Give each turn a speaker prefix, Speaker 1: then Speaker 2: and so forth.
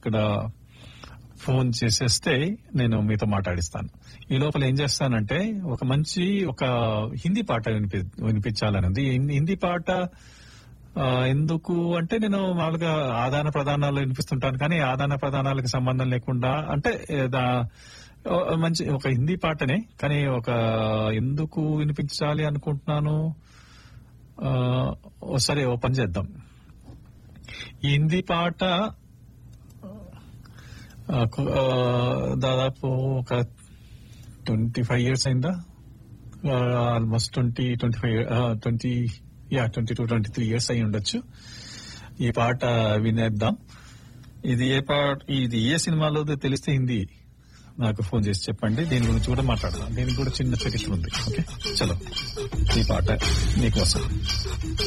Speaker 1: ఇక్కడ ఫోన్ చేసేస్తే నేను మీతో మాట్లాడిస్తాను ఈ లోపల ఏం చేస్తానంటే ఒక మంచి ఒక హిందీ పాట వినిపి వినిపించాలనుంది ఈ హిందీ పాట ఆ, ఎందుకు అంటే నేను మామూలుగా ఆదాన ప్రధానాలు వినిపిస్తుంటాను కానీ ఆదాన ప్రధానాలకు సంబంధం లేకుండా అంటే ఏ, దా- ఓ, మంచి ఒక హిందీ పాటనే కానీ ఒక ఎందుకు వినిపించాలి అనుకుంటున్నాను ఆ, ఓ సరే ఓ పని చేద్దాం ఈ హిందీ పాట ఆ, కు- ఆ, దాదాపు ఒక ట్వంటీ ఫైవ్ ఇయర్స్ అయిందా almost twenty twenty five twenty yeah twenty two twenty three years అయి ఉండొచ్చు ఈ పాట వినేద్దాం ఇది ఏ పాట ఇది ఏ సినిమాలో తెలిస్తే హిందీ నాకు ఫోన్ చేసి చెప్పండి దీని గురించి కూడా మాట్లాడదాం దీనికి కూడా చిన్న చరిత్ర ఉంది ఓకే చలో ఈ పాట మీకోసం